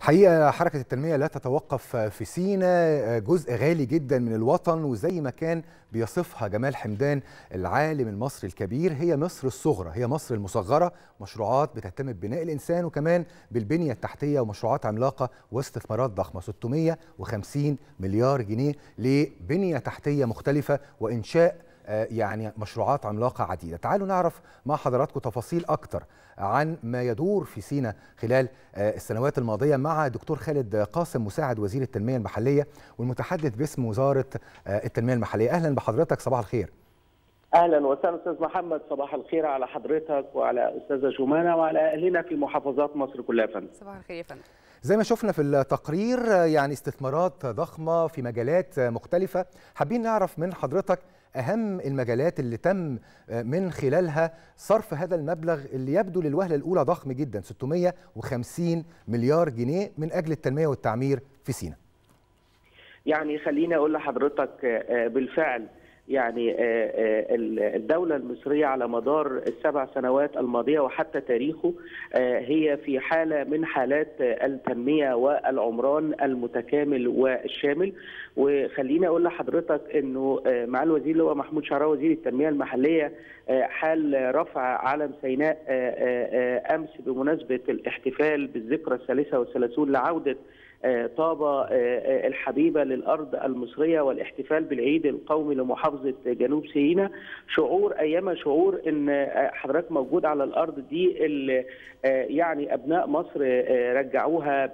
حقيقة حركة التنمية لا تتوقف في سينا جزء غالي جدا من الوطن وزي ما كان بيصفها جمال حمدان العالم المصري الكبير هي مصر الصغرى هي مصر المصغرة مشروعات بتهتم ببناء الإنسان وكمان بالبنية التحتية ومشروعات عملاقة واستثمارات ضخمة 650 مليار جنيه لبنية تحتية مختلفة وإنشاء يعني مشروعات عملاقة عديدة تعالوا نعرف مع حضراتكم تفاصيل أكتر عن ما يدور في سينا خلال السنوات الماضية مع دكتور خالد قاسم مساعد وزير التنمية المحلية والمتحدث باسم وزارة التنمية المحلية أهلا بحضرتك صباح الخير اهلا وسهلا استاذ محمد صباح الخير على حضرتك وعلى استاذه جمانه وعلى اهلنا في محافظات مصر كلها يا فندم صباح الخير يا فندم زي ما شفنا في التقرير يعني استثمارات ضخمه في مجالات مختلفه حابين نعرف من حضرتك اهم المجالات اللي تم من خلالها صرف هذا المبلغ اللي يبدو للوهله الاولى ضخم جدا 650 مليار جنيه من اجل التنميه والتعمير في سينا يعني خليني اقول لحضرتك بالفعل يعني الدولة المصرية على مدار السبع سنوات الماضية وحتى تاريخه هي في حالة من حالات التنمية والعمران المتكامل والشامل وخليني أقول لحضرتك أنه مع الوزير اللي هو محمود شعراوي وزير التنمية المحلية حال رفع علم سيناء أمس بمناسبة الاحتفال بالذكرى الثالثة والثلاثون لعودة طابة الحبيبة للأرض المصرية والاحتفال بالعيد القومي لمحافظة جنوب سيناء شعور أيما شعور أن حضرتك موجود على الأرض دي اللي يعني أبناء مصر رجعوها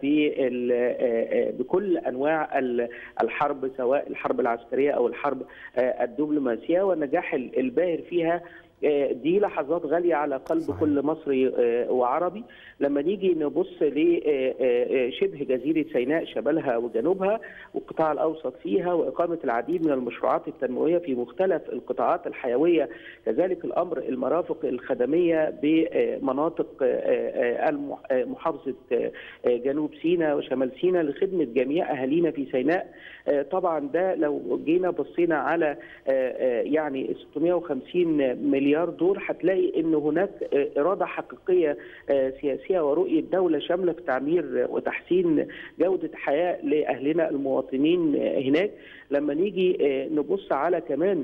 بكل أنواع الحرب سواء الحرب العسكرية أو الحرب الدبلوماسية والنجاح الباهر فيها دي لحظات غالية على قلب صحيح. كل مصري وعربي لما نيجي نبص لشبه جزيرة سيناء شمالها وجنوبها والقطاع الأوسط فيها وإقامة العديد من المشروعات التنموية في مختلف القطاعات الحيوية كذلك الأمر المرافق الخدمية بمناطق محافظة جنوب سيناء وشمال سيناء لخدمة جميع أهالينا في سيناء طبعا ده لو جينا بصينا على يعني 650 مليار مليار دول هتلاقي ان هناك اراده حقيقيه سياسيه ورؤيه دوله شامله في تعمير وتحسين جوده حياه لاهلنا المواطنين هناك لما نيجي نبص على كمان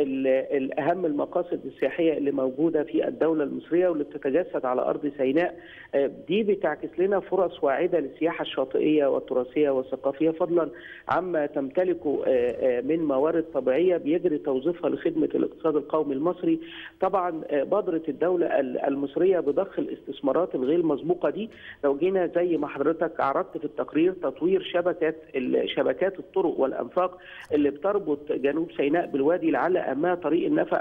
الاهم المقاصد السياحيه اللي موجوده في الدوله المصريه واللي بتتجسد على ارض سيناء دي بتعكس لنا فرص واعده للسياحه الشاطئيه والتراثيه والثقافيه فضلا عما تمتلكه من موارد طبيعيه بيجري توظيفها لخدمه الاقتصاد القومي المصري طبعا بادره الدوله المصريه بضخ الاستثمارات الغير مسبوقه دي لو جينا زي ما حضرتك عرضت في التقرير تطوير شبكات شبكات الطرق والانفاق اللي بتربط جنوب سيناء بالوادي لعل اهمها طريق النفق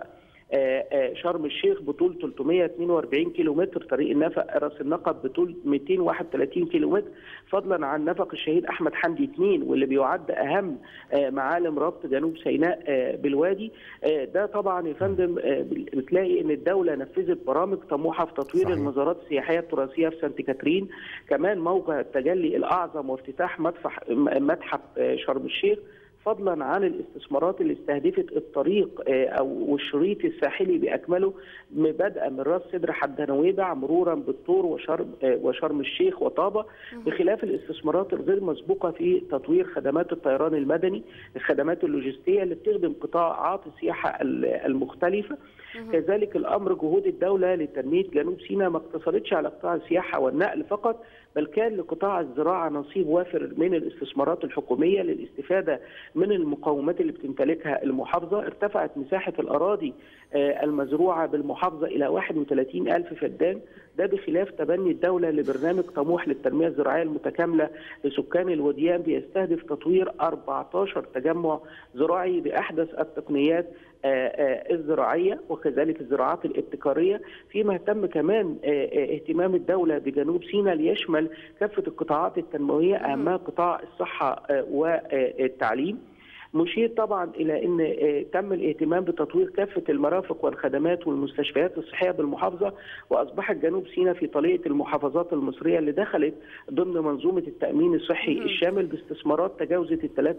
شرم الشيخ بطول 342 كيلومتر طريق النفق راس النقب بطول 231 كيلومتر فضلا عن نفق الشهيد احمد حمدي 2 واللي بيعد اهم معالم ربط جنوب سيناء بالوادي ده طبعا يا فندم بتلاقي ان الدوله نفذت برامج طموحه في تطوير صحيح. المزارات السياحيه التراثيه في سانت كاترين كمان موقع التجلي الاعظم وافتتاح متحف متحف شرم الشيخ فضلا عن الاستثمارات اللي استهدفت الطريق او الشريط الساحلي باكمله بدءا من راس سدر حد نويبع مرورا بالطور وشرم وشرم الشيخ وطابه بخلاف الاستثمارات الغير مسبوقه في تطوير خدمات الطيران المدني الخدمات اللوجستيه اللي بتخدم قطاعات السياحه المختلفه كذلك الامر جهود الدوله لتنميه جنوب سيناء ما اقتصرتش على قطاع السياحه والنقل فقط بل كان لقطاع الزراعه نصيب وافر من الاستثمارات الحكوميه للاستفاده من المقومات اللي بتمتلكها المحافظه ارتفعت مساحه الاراضي المزروعه بالمحافظه الى 31 الف فدان ده بخلاف تبني الدوله لبرنامج طموح للتنميه الزراعيه المتكامله لسكان الوديان بيستهدف تطوير 14 تجمع زراعي باحدث التقنيات الزراعيه وكذلك الزراعات الابتكاريه فيما اهتم كمان اهتمام الدوله بجنوب سيناء ليشمل كافه القطاعات التنمويه اهمها قطاع الصحه والتعليم مشير طبعا الى ان تم الاهتمام بتطوير كافه المرافق والخدمات والمستشفيات الصحيه بالمحافظه واصبحت جنوب سيناء في طليعه المحافظات المصريه اللي دخلت ضمن منظومه التامين الصحي الشامل باستثمارات تجاوزت ال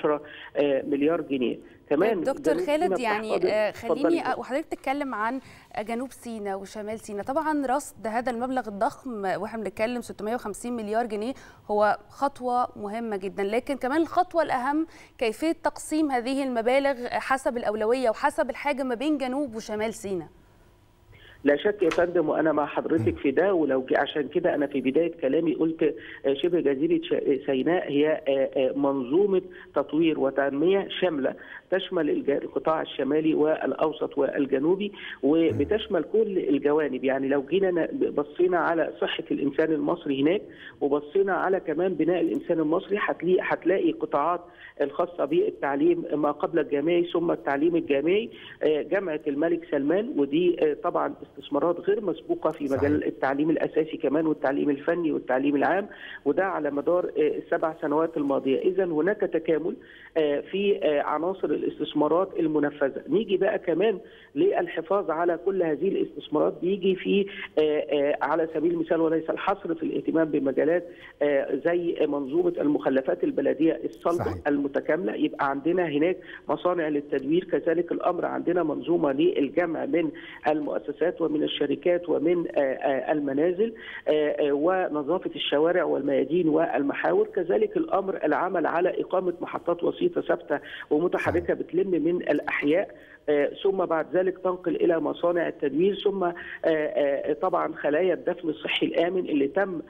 3.2 مليار جنيه كمان دكتور خالد يعني خليني وحضرتك تتكلم عن جنوب سيناء وشمال سيناء طبعا رصد هذا المبلغ الضخم واحنا بنتكلم 650 مليار جنيه هو خطوه مهمه جدا لكن كمان الخطوه الاهم كيفيه تقسيم هذه المبالغ حسب الاولويه وحسب الحاجه ما بين جنوب وشمال سيناء لا شك يا فندم وانا مع حضرتك في ده ولو عشان كده انا في بدايه كلامي قلت شبه جزيره سيناء هي منظومه تطوير وتنميه شامله تشمل القطاع الشمالي والاوسط والجنوبي وبتشمل كل الجوانب يعني لو جينا بصينا على صحه الانسان المصري هناك وبصينا على كمان بناء الانسان المصري هتلاقي هتلاقي قطاعات الخاصه بالتعليم ما قبل الجامعي ثم التعليم الجامعي جامعه الملك سلمان ودي طبعا استثمارات غير مسبوقه في مجال صحيح. التعليم الاساسي كمان والتعليم الفني والتعليم العام وده على مدار السبع سنوات الماضيه اذا هناك تكامل في عناصر الاستثمارات المنفذه نيجي بقى كمان للحفاظ على كل هذه الاستثمارات بيجي في على سبيل المثال وليس الحصر في الاهتمام بمجالات زي منظومه المخلفات البلديه الصلبه صحيح. المتكامله يبقى عندنا هناك مصانع للتدوير كذلك الامر عندنا منظومه للجمع من المؤسسات ومن الشركات ومن المنازل ونظافه الشوارع والميادين والمحاور كذلك الامر العمل على اقامه محطات وسيطه ثابته ومتحركه بتلم من الاحياء ثم بعد ذلك تنقل الى مصانع التدوير ثم طبعا خلايا الدفن الصحي الامن اللي تم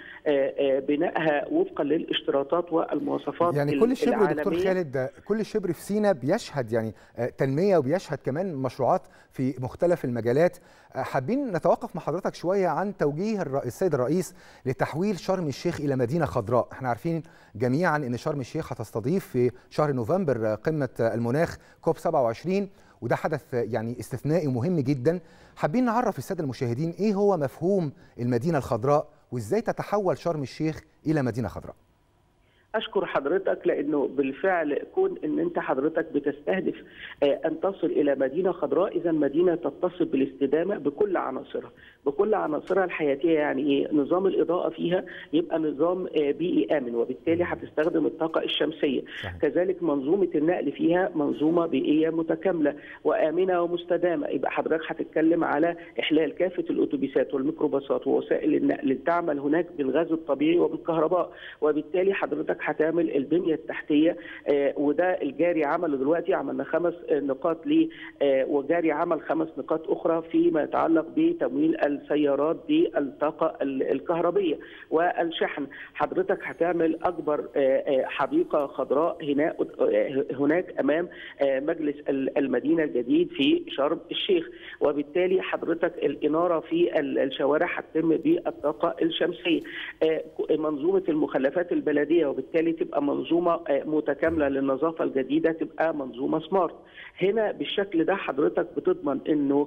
بنائها وفقا للاشتراطات والمواصفات يعني كل شبر دكتور خالد كل شبر في سينا بيشهد يعني تنميه وبيشهد كمان مشروعات في مختلف المجالات حابين نتوقف مع حضرتك شويه عن توجيه السيد الرئيس لتحويل شرم الشيخ الى مدينه خضراء احنا عارفين جميعا ان شرم الشيخ هتستضيف في شهر نوفمبر قمه المناخ كوب 27 وده حدث يعني استثنائي ومهم جدا حابين نعرف الساده المشاهدين ايه هو مفهوم المدينه الخضراء وازاي تتحول شرم الشيخ الى مدينه خضراء اشكر حضرتك لانه بالفعل كون ان انت حضرتك بتستهدف ان تصل الى مدينه خضراء اذا مدينه تتصل بالاستدامه بكل عناصرها بكل عناصرها الحياتيه يعني ايه نظام الاضاءه فيها يبقى نظام بيئي امن وبالتالي هتستخدم الطاقه الشمسيه صحيح. كذلك منظومه النقل فيها منظومه بيئيه متكامله وامنه ومستدامه يبقى حضرتك هتتكلم على احلال كافه الاتوبيسات والميكروباصات ووسائل النقل اللي تعمل هناك بالغاز الطبيعي وبالكهرباء وبالتالي حضرتك هتعمل البنيه التحتيه آه وده الجاري عمله دلوقتي عملنا خمس آه نقاط ليه آه وجاري عمل خمس نقاط اخرى فيما يتعلق بتمويل السيارات بالطاقه الكهربيه والشحن حضرتك هتعمل اكبر حديقه خضراء هنا هناك امام مجلس المدينه الجديد في شرم الشيخ وبالتالي حضرتك الاناره في الشوارع هتتم بالطاقه الشمسيه منظومه المخلفات البلديه وبالتالي تبقى منظومه متكامله للنظافه الجديده تبقى منظومه سمارت هنا بالشكل ده حضرتك بتضمن انه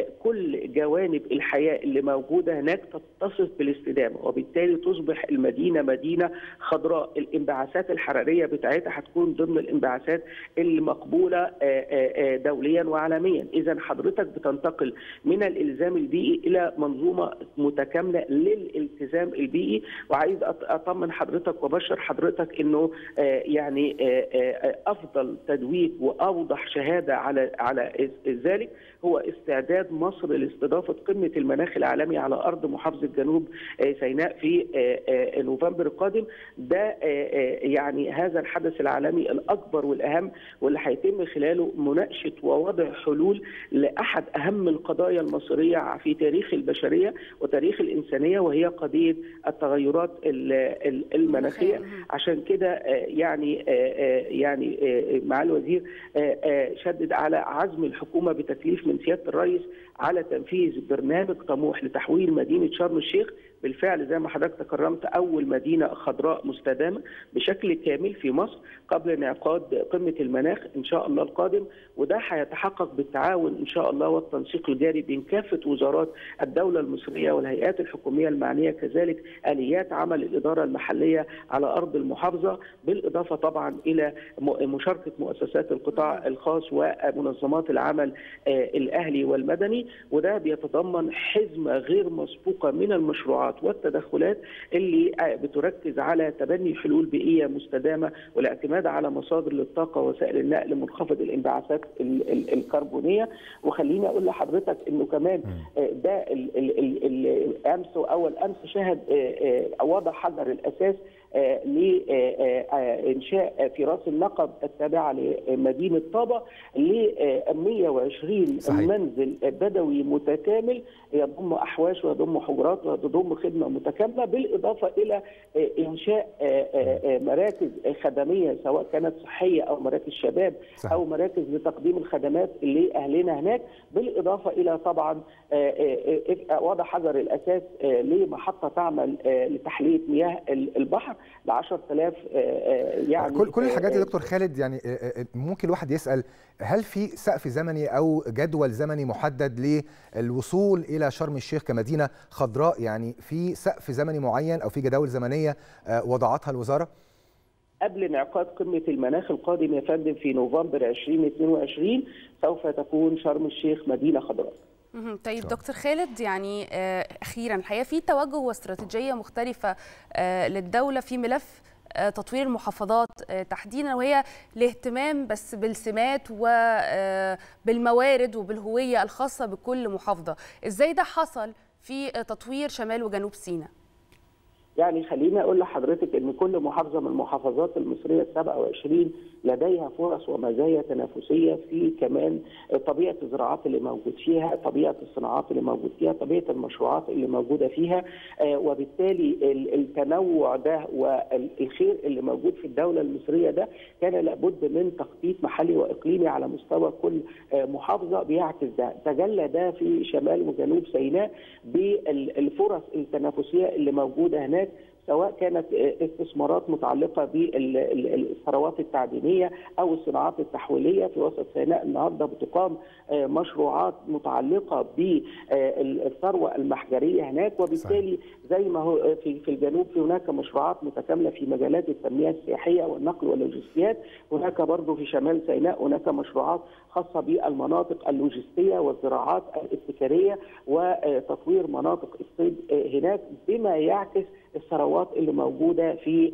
كل جوانب الحياه اللي موجوده هناك تتصف بالاستدامه وبالتالي تصبح المدينه مدينه خضراء الانبعاثات الحراريه بتاعتها هتكون ضمن الانبعاثات المقبوله دوليا وعالميا اذا حضرتك بتنتقل من الالزام البيئي الى منظومه متكامله للالتزام البيئي وعايز اطمن حضرتك وبشر حضرتك انه يعني افضل تدويج واوضح شهاده على على ذلك هو استعداد مصر لاستضافه قمه المناخ العالمي على ارض محافظه جنوب سيناء في نوفمبر القادم ده يعني هذا الحدث العالمي الاكبر والاهم واللي هيتم خلاله مناقشه ووضع حلول لاحد اهم القضايا المصريه في تاريخ البشريه وتاريخ الانسانيه وهي قضيه التغيرات المناخيه عشان كده يعني يعني معالي الوزير شدد على عزم الحكومه بتكليف من سياده الرئيس على تنفيذ برنامج طموح لتحويل مدينه شرم الشيخ بالفعل زي ما حضرتك تكرمت اول مدينه خضراء مستدامه بشكل كامل في مصر قبل انعقاد قمه المناخ ان شاء الله القادم وده هيتحقق بالتعاون ان شاء الله والتنسيق الجاري بين كافه وزارات الدوله المصريه والهيئات الحكوميه المعنيه كذلك اليات عمل الاداره المحليه على ارض المحافظه بالاضافه طبعا الى مشاركه مؤسسات القطاع الخاص ومنظمات العمل الاهلي والمدني وده بيتضمن حزمه غير مسبوقه من المشروعات المشروعات والتدخلات اللي بتركز على تبني حلول بيئيه مستدامه والاعتماد على مصادر للطاقه وسائل النقل منخفض الانبعاثات الكربونيه وخليني اقول لحضرتك انه كمان ده الامس اول امس شهد وضع حجر الاساس لانشاء في راس النقب التابعه لمدينه طابا ل 120 صحيح. منزل بدوي متكامل يضم احواش ويضم حجرات ويضم خدمه متكامله بالاضافه الى انشاء مراكز خدميه سواء كانت صحيه او مراكز شباب صحيح. او مراكز لتقديم الخدمات لاهلنا هناك بالاضافه الى طبعا وضع حجر الاساس لمحطه تعمل لتحليه مياه البحر ل 10000 يعني كل كل الحاجات دي دكتور خالد يعني ممكن الواحد يسال هل في سقف زمني او جدول زمني محدد للوصول الى شرم الشيخ كمدينه خضراء يعني في سقف زمني معين او في جداول زمنيه وضعتها الوزاره؟ قبل انعقاد قمه المناخ القادم يا فندم في نوفمبر 2022 سوف تكون شرم الشيخ مدينه خضراء. طيب دكتور خالد يعني اخيرا الحقيقه في توجه واستراتيجيه مختلفه للدوله في ملف تطوير المحافظات تحديدا وهي الاهتمام بس بالسمات وبالموارد وبالهويه الخاصه بكل محافظه ازاي ده حصل في تطوير شمال وجنوب سيناء يعني خليني اقول لحضرتك ان كل محافظه من المحافظات المصريه ال 27 لديها فرص ومزايا تنافسيه في كمان طبيعه الزراعات اللي موجود فيها، طبيعه الصناعات اللي موجود فيها، طبيعه المشروعات اللي موجوده فيها وبالتالي التنوع ده والخير اللي موجود في الدوله المصريه ده كان لابد من تخطيط محلي واقليمي على مستوى كل محافظه بيعكس ده، تجلى ده في شمال وجنوب سيناء بالفرص التنافسيه اللي موجوده هناك سواء كانت استثمارات متعلقه بالثروات التعدينيه او الصناعات التحويليه في وسط سيناء النهارده بتقام مشروعات متعلقه بالثروه المحجريه هناك وبالتالي زي ما هو في في الجنوب في هناك مشروعات متكامله في مجالات التنميه السياحيه والنقل واللوجستيات هناك برضه في شمال سيناء هناك مشروعات خاصه بالمناطق اللوجستيه والزراعات الابتكاريه وتطوير مناطق الصيد هناك بما يعكس الثروات اللي موجوده في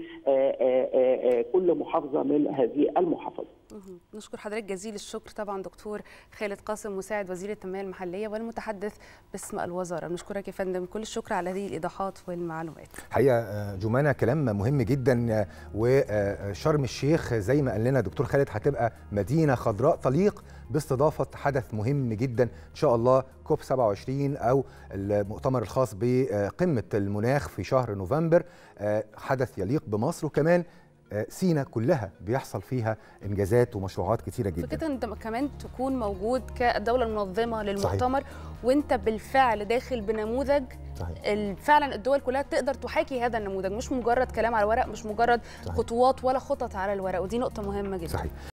كل محافظه من هذه المحافظات. نشكر حضرتك جزيل الشكر طبعا دكتور خالد قاسم مساعد وزير التنميه المحليه والمتحدث باسم الوزاره نشكرك يا فندم كل الشكر على هذه الايضاحات والمعلومات حقيقه جمانه كلام مهم جدا وشرم الشيخ زي ما قال لنا دكتور خالد هتبقى مدينه خضراء تليق باستضافه حدث مهم جدا ان شاء الله كوب 27 او المؤتمر الخاص بقمه المناخ في شهر نوفمبر حدث يليق بمصر وكمان سينا كلها بيحصل فيها انجازات ومشروعات كتيره جدا فكره انت كمان تكون موجود كالدوله المنظمه للمؤتمر صحيح. وانت بالفعل داخل بنموذج صحيح. فعلا الدول كلها تقدر تحاكي هذا النموذج مش مجرد كلام على الورق مش مجرد صحيح. خطوات ولا خطط على الورق ودي نقطه مهمه جدا صحيح